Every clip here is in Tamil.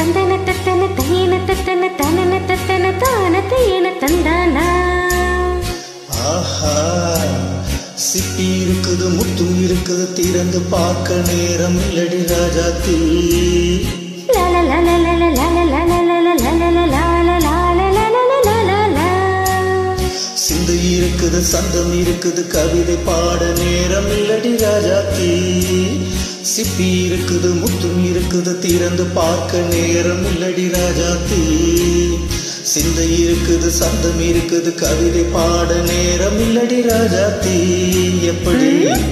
தந்தன தத்தன தையன தத்தன தனன தத்தன தான தையன தந்தானா ஆஹா சிப்பி இருக்குது முத்தும் இருக்குது திறந்து பார்க்க நேரம் இல்லடி ராஜாத்தி லல லல லல லல லல லல லல லல லல லல லல லல சிந்து இருக்குது சந்தம் இருக்குது கவிதை பாட நேரம் இல்லடி ராஜாத்தி சிப்பி இருக்குது முத்தும் இருக்குது திறந்து பார்க்க நேரம் இல்லடி ராஜாத்தி சிந்தை இருக்குது சந்தம் இருக்குது கவிதை பாட நேரம் இல்லடி ராஜாத்தி எப்படி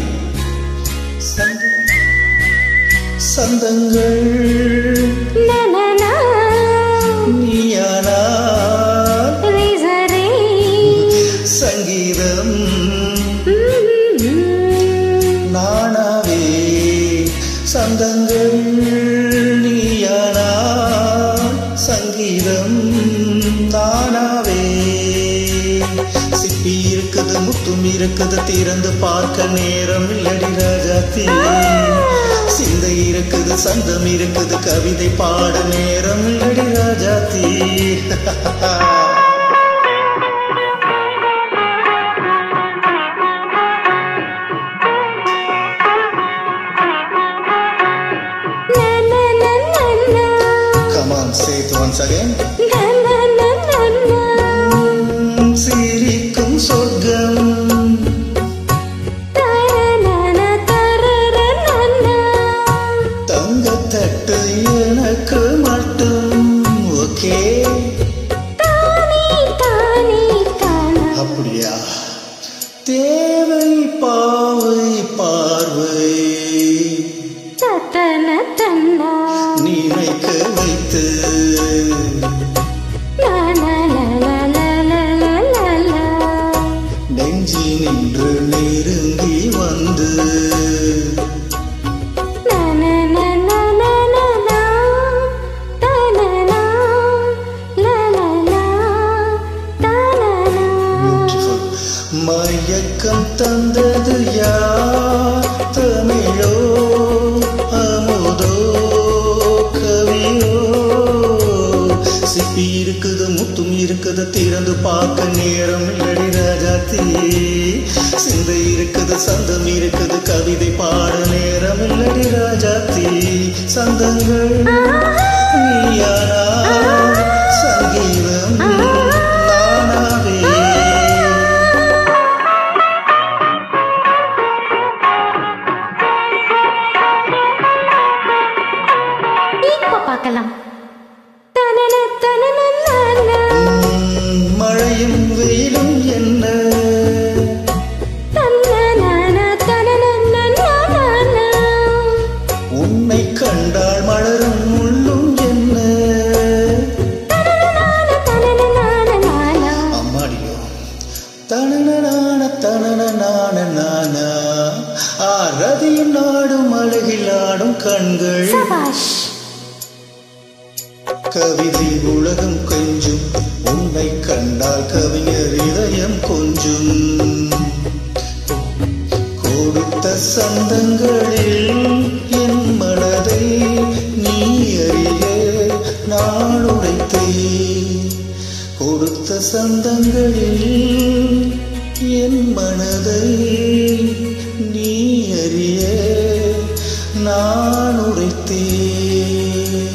சந்தம் சந்தங்கள் நனனா நீயானா ரேசரே சங்கீதம் ம் நானாவே சந்தங்கள் நீயானா சங்கீதம் நானாவே சிப்பி இருக்குது முத்தும் இருக்குது திறந்து பார்க்க நேரம் இல்லடி ராஜாத்தி சிந்தை இருக்குது சந்தம் இருக்குது கவிதை பாட நேரம் இல்லடி Rajathi நனனனனா Come on, say it once again. நனனனனா சிரிக்கும் சொர்க்கம் தரனன தரரனனா தங்கத்தட்டு எனக்கு மட்டும் ஓகே தானே தானே தானா அப்படியா தேவை பாவை பார்வை தத்தன தன்னா நினைக்க வைத்து லலலலலலலலா நெஞ்சி நின்று நெருங்கி வந்து நனனனனனனா தனனா லலலா தனனா Beautiful. மயக்கம் தந்தது யார் தமிழோ அமுதோ கவியோ சிப்பி இருக்குது முத்தும் இருக்குது திறந்து பார்க்க நேரம் இல்லடி ராஜாத்தி சிந்தை இருக்குது சந்தம் இருக்குது கவிதை பாட நேரம் இல்லடி ராஜாத்தி சந்தங்கள் நீயானா சங்கீதம் நானாவே இப்போ பார்க்கலாம் தனன தனனனனா உம், மழையும் வெயிலும் என்ன தன்னனன தனனனனனா உன்னை கண்டால் மலரும் முள்ளும் என்ன தனனனனனனனா அம்மாடியோ தனனனான தனனனான நானா ஆரதியும் நாடும் அழகில் ஆடும் கண்கள் சபாஷ் கவிதை உலகம் கொஞ்சும் உன்னை கண்டால் கவிஞர் இதயம் கொஞ்சும் கொடுத்த சந்தங்களில் என் மனதை நீ அறிய நான் உடைத்தேன் கொடுத்த சந்தங்களில் என் மனதை நீ அறிய நான் உடைத்தேன்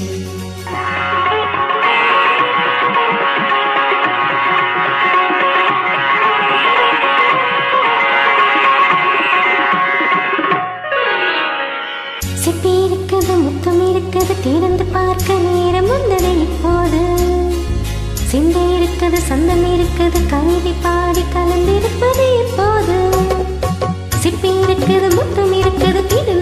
சிப்பி இருக்குது முத்தம் இருக்குது திறந்து பார்க்க நேரம் வந்தது இப்போது சிந்தை இருக்குது சந்தம் இருக்குது கவிதை பாடி கலந்திருப்பது இப்போது சிப்பி இருக்குது முத்தம் இருக்குது திறந்து